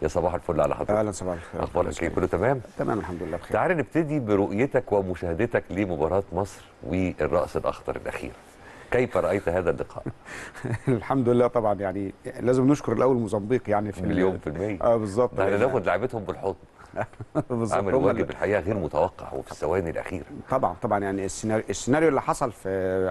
يا صباح الفل على حضرتك اهلا صباح الخير اخبارك ايه كله تمام تمام الحمد لله بخير تعالى نبتدي برؤيتك ومشاهدتك لمباراه مصر والراس الاخضر الاخير كيف رايت هذا اللقاء الحمد لله طبعا يعني لازم نشكر الاول موزمبيق يعني في ال- مليون في المية اه بالظبط ده احنا لأن- ناخد لعبتهم بالحضن بالظبط عملوا هم واجب اللي- الحقيقه غير متوقع وفي الثواني الاخيره طبعا طبعا يعني السيناريو السيناريو اللي حصل في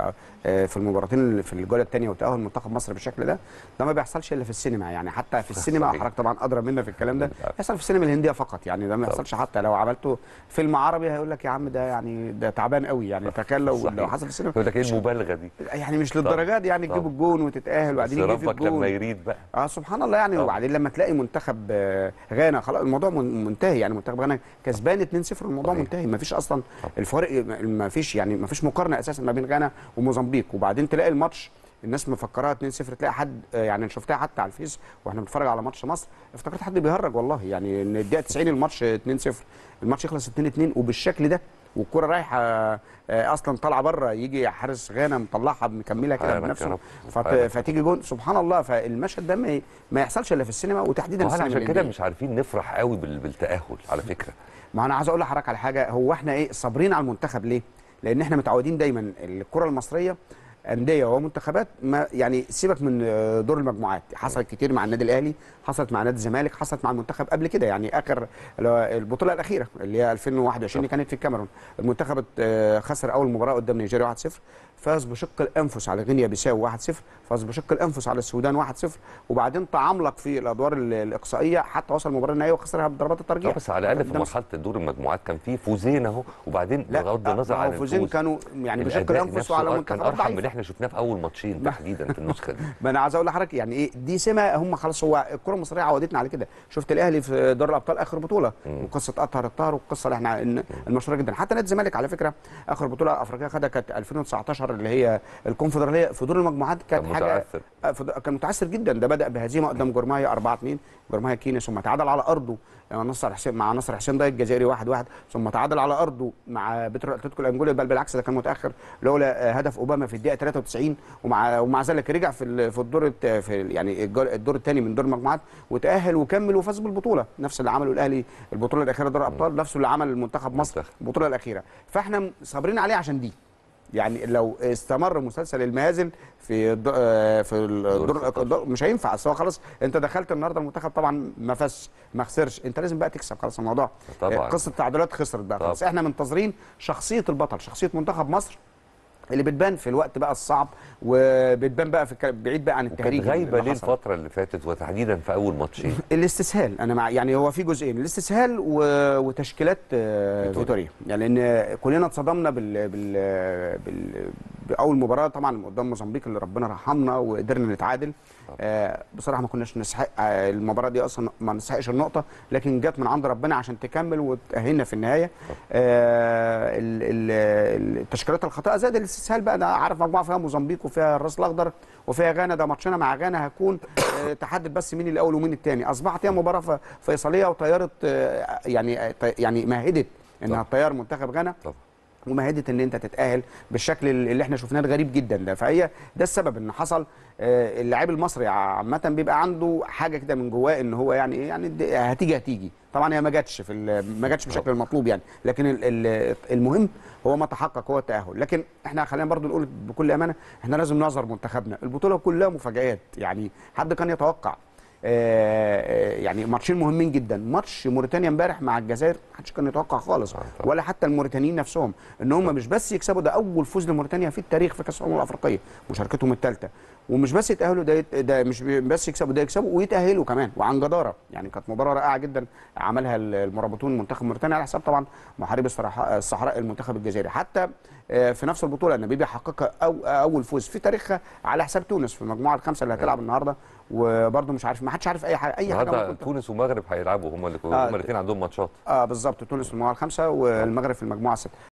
آه، في المباراتين اللي في الجوله الثانيه وتاهل منتخب مصر بالشكل ده ده ما بيحصلش الا في السينما يعني حتى في السينما صحيح. حضرتك طبعا ادرى منا في الكلام ده بالعكس. بيحصل في السينما الهنديه فقط يعني ده ما طبعا. يحصلش حتى لو عملته فيلم عربي هيقول لك يا عم ده يعني ده تعبان قوي يعني تخيل لو صحيح. لو حصل في السينما يقول لك ايه المبالغه دي يعني مش للدرجه دي يعني تجيب طبعا. الجون وتتاهل بس وبعدين يجي في ربك لما الجون يريد بقى اه سبحان الله يعني طبعا. وبعدين لما تلاقي منتخب آه، غانا خلاص الموضوع من- منتهي يعني منتخب غانا كسبان 2-0 الموضوع صحيح. منتهي ما فيش اصلا طبعا. الفرق ما فيش يعني ما فيش مقارنه اساسا ما بين غانا وموزمبيق وبعدين تلاقي الماتش الناس مفكراها 2-0 تلاقي حد آه، يعني أنا شفتها حتى على الفيس واحنا بنتفرج على ماتش مصر افتكرت حد بيهرج والله يعني ان الدقيقه 90 الماتش 2-0 الماتش يخلص 2-2 وبالشكل ده والكره رايحه آه، اصلا طالعه بره يجي حارس غانا مطلعها مكملها كده سبحانك يا بنفسه رب. فت... سبحانك. فتيجي جون سبحان الله فالمشهد ده ما, ما يحصلش الا في السينما وتحديدا واحنا السينما عشان كده الهندية. مش عارفين نفرح قوي بال- بالتاهل على فكره ما انا عايز اقول لحضرتك على حاجه هو احنا ايه صابرين على المنتخب ليه؟ لان احنا متعودين دايما الكره المصريه انديه ومنتخبات ما يعني سيبك من آه، دور المجموعات حصلت كتير مع النادي الاهلي حصلت مع نادي الزمالك حصلت مع المنتخب قبل كده يعني اخر اللي هو البطوله الاخيره اللي هي 2021 اللي كانت في الكاميرون المنتخب آه، خسر اول مباراه قدام نيجيريا 1-0 فاز بشق الانفس على غينيا بيساو 1-0 فاز بشق الانفس على السودان 1-0 وبعدين تعملق في الادوار ال- الاقصائيه حتى وصل المباراه النهائيه وخسرها بضربات لا الترجيح بس على الاقل في قدام مرحله دور المجموعات كان في فوزين اهو وبعدين لا بغض النظر ما عن هو فوزين الفوز كانوا يعني بشق الأداء الانفس نفسه على كان منتخبات ارحم من اللي ضعيفه احنا شفناه في اول ماتشين تحديدا في النسخه دي ما انا عايز اقول لحضرتك يعني ايه دي سمه هم خلاص هو الكره المصريه عودتنا على كده شفت الاهلي في دوري الابطال اخر بطوله وقصه اطهر الطاهر والقصه اللي احنا إن- المشهوره جدا حتى نادي الزمالك على فكره اخر بطوله افريقيه خدها كانت 2019 اللي هي الكونفدراليه في دور المجموعات كانت كان حاجه متعثر. آه، في- كان متعثر جدا ده بدا بهزيمه قدام جورماهيا 4 2 جورماهيا كينيس ثم تعادل على ارضه مع نصر حسين مع نصر حسين ضايق الجزائري 1 1 ثم تعادل على ارضه مع بترو اتلتيكو الانجولي بل بالعكس ده كان متاخر لولا آه، هدف اوباما في الدقيقه 93 ومع ومع ذلك رجع في ال- في الدور الت- في ال- يعني الجول- الدور الثاني من دور المجموعات وتاهل وكمل وفاز بالبطوله نفس اللي عمله الاهلي البطوله الاخيره دوري الابطال نفسه اللي عمل المنتخب مصر منتخب. البطوله الاخيره فاحنا صابرين عليه عشان دي يعني لو استمر مسلسل المهازل في الد- آه، في الدور 16. الدور- مش هينفع اصل هو خلاص انت دخلت النهارده المنتخب طبعا ما فازش ما خسرش انت لازم بقى تكسب خلاص الموضوع طبعاً. آه، قصه تعادلات خسرت بقى خلاص طبعاً. احنا منتظرين شخصيه البطل شخصيه منتخب مصر اللي بتبان في الوقت بقى الصعب وبتبان بقى في الك- بعيد بقى عن التهريج وكانت غايبه اللي ليه حصل. الفتره اللي فاتت وتحديدا في اول ماتشين الاستسهال انا مع يعني هو في جزئين الاستسهال و... وتشكيلات آه، فيتوريا. فيتوريا يعني لان كلنا اتصدمنا بال... بال... بال... باول مباراه طبعا قدام موزمبيق اللي ربنا رحمنا وقدرنا نتعادل آه بصراحه ما كناش نستحق آه المباراه دي اصلا ما نستحقش النقطه لكن جت من عند ربنا عشان تكمل وتاهلنا في النهايه آه ال... ال... التشكيلات الخاطئه زائد الاستسهال بقى ده عارف مجموعه فيها موزمبيق وفيها الراس الاخضر وفيها غانا ده ماتشنا مع غانا هيكون آه، تحدد بس مين الاول ومين الثاني اصبحت هي مباراه ف- فيصليه وطياره آه، يعني آه، طي- يعني مهدت انها طبعا. تطير منتخب غانا طبعا ومهدت ان انت تتاهل بالشكل اللي احنا شفناه الغريب جدا ده فهي ده السبب ان حصل آه، اللاعب المصري عامه بيبقى عنده حاجه كده من جواه ان هو يعني ايه يعني الد- هتيجي هتيجي طبعا هي ما جاتش في ال- ما جاتش بالشكل المطلوب يعني لكن ال- ال- المهم هو ما تحقق هو التاهل لكن احنا خلينا برضو نقول بكل امانه احنا لازم نظهر منتخبنا البطوله كلها مفاجات يعني حد كان يتوقع آه، آه، يعني ماتشين مهمين جدا ماتش موريتانيا امبارح مع الجزائر محدش كان يتوقع خالص طبعا. ولا حتى الموريتانيين نفسهم ان هم مش بس يكسبوا ده اول فوز لموريتانيا في التاريخ في كاس الامم الافريقيه مشاركتهم الثالثه ومش بس يتاهلوا ده يت- ده مش بس يكسبوا ده يكسبوا ويتاهلوا كمان وعن جداره يعني كانت مباراه رائعه جدا عملها ال- المرابطون منتخب موريتانيا على حساب طبعا محاربي الصراحة- الصحراء المنتخب الجزائري حتى آه، في نفس البطوله ناميبيا حققها أو اول فوز في تاريخها على حساب تونس في المجموعه الخامسه اللي هتلعب النهارده وبرده مش عارف ما حدش عارف اي حاجه اي حاجه النهارده ممكن تونس ومغرب هيلعبوا هم اللي آه، هم الاثنين عندهم ماتشات اه بالظبط تونس في المجموعه الخامسه والمغرب في المجموعه السادسه